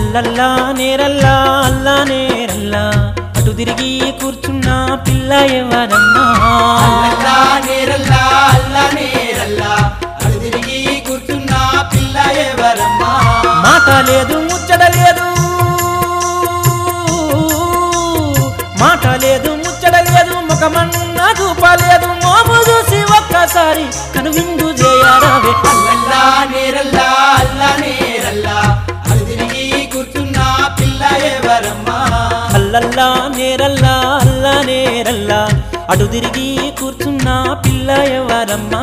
అల్లల్లా నేరల్లా అల్లా నేరల్లా అటు తిరిగి కూర్చున్న పిల్ల ఎవరన్నా అల్లల్లా నేరల్లా అల్లా నేరల్లా అడు తిరిగి కూర్చున్న పిల్ల ఎవరమ్మా మాట లేదు ముచ్చట లేదు మాట లేదు ముచ్చట లేదు ముఖమన్నా చూపలేదు మోము చూసి ఒక్కసారి కనువిందు చేయరావే అల్లల్లా నేరల్లా అల్లా నేరల్లా అడు తిరిగి కూర్చున్న పిల్ల ఎవరమ్మా అల్లల్లా నేరల్లా అల్లా నేరల్లా అటు తిరిగి కూర్చున్న పిల్ల ఎవరమ్మా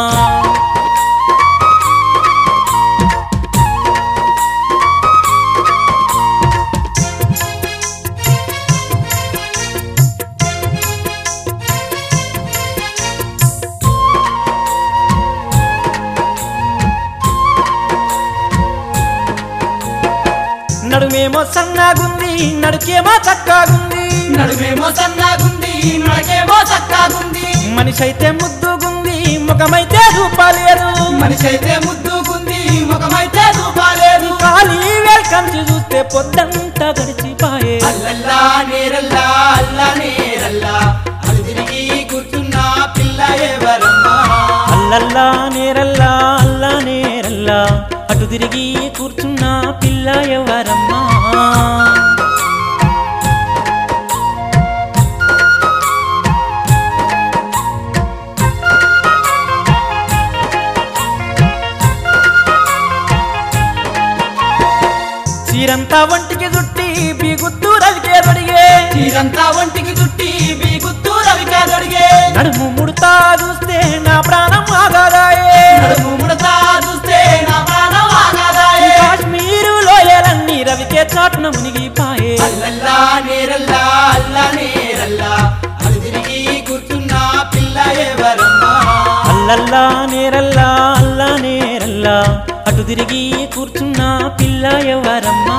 నడుమేమో సన్నాగుంది నడుకేమో చక్కాగుంది నడుమేమో సన్నాగుంది నడకేమో చక్కాగుంది మనిషి అయితే ముద్దుగుంది ముఖమైతే రూపాలేదు మనిషి అయితే ముద్దుకుంది ముఖమైతే రూపాలేదు ఖాళీ వెల్కంచి చూస్తే పొద్దంతా గడిచిపాయే అల్లల్లా నేరల్లా అల్లా నేరల్లా అడు తిరిగి కూర్చున్న పిల్ల ఎవరమ్మా అల్లల్లా నేరల్లా అల్లా నేరల్లా అటు తిరిగి కూర్చున్న పిల్ల ఎవరమ్మా చీరంతా ఒంటికి చుట్టి బీగుత్తూ రవికే తొడిగే తీరంతా ఒంటికి చుట్టి బీగుత్తూ రవికా దొడిగే నడుము ముడతా చూస్తే నా ప్రాణం ఆగాదాయే నడుము ముడతా చూస్తే నా ప్రాణం ఆగాదాయే కాశ్మీరు లోయలన్నీ రవికే చాటున మునిగిపాయే అల్లల్లా నేరల్లా అల్లా నేరల్లా అడు తిరిగి కూర్చున్న పిల్ల ఎవరమ్మా అల్లల్లా నేరల్లా అల్లా నేరల్లా అటు తిరిగి కూర్చున్న పిల్ల ఎవరమ్మా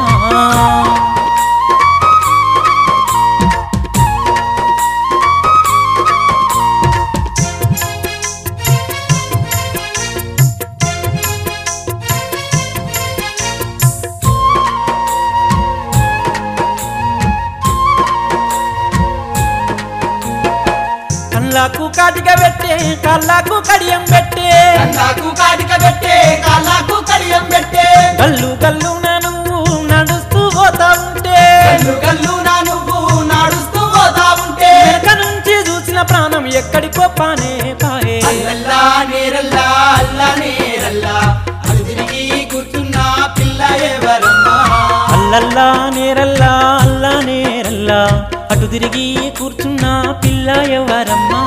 కళ్ళకు కాటిక పెట్టే కళ్ళకు కడియం పెట్టే కళ్ళకు కాటిక పెట్టే కాళ్ళకు కడియం పెట్టే కళ్ళు కళ్ళు నువ్వు నడుస్తూ పోతా ఉంటే కళ్ళు కళ్ళు నా నువ్వు నాడుస్తూ పోతా ఉంటే వెనక నుంచి చూసిన ప్రాణం ఎక్కడికో పానే పాయే అల్లల్లా నేరల్లా అల్లా నేరల్లా అడు తిరిగి కూర్చున్న పిల్ల ఎవరమ్మా అల్లల్లా నేరల్లా అల్లా నేరల్లా అటు తిరిగి కూర్చున్న పిల్ల ఎవరమ్మా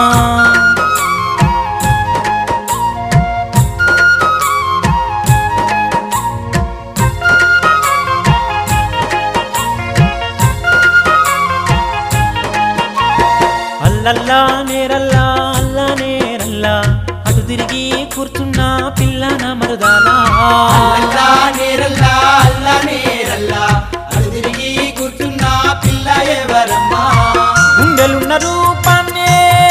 అల్లల్లా నేరల్లా అల్లా నేరల్లా అటు తిరిగి కూర్చున్న పిల్ల నా మరుదాలా అల్లా నేరల్లా అల్లా నేరల్లా అడు తిరిగి కూర్చున్న పిల్ల ఎవరమ్మా గుండెలున్న రూపాన్నే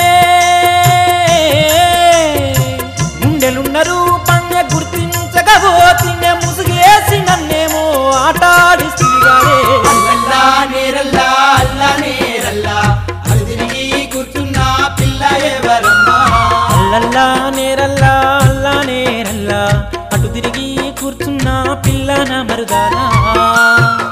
గుండెలున్న రూపాన్నే గుర్తించకపోతే ముసుగేసి నన్నేమో ఆటాడిస్తుగానే అల్లల్లా నేరల్లా అల్లా నేరల్లా అడు తిరిగి కూర్చున్న పిల్ల ఎవరమ్మా అల్లల్లా నేరల్లా అల్లా నేరల్లా అటు తిరిగి కూర్చున్న పిల్ల నా మరుదాలా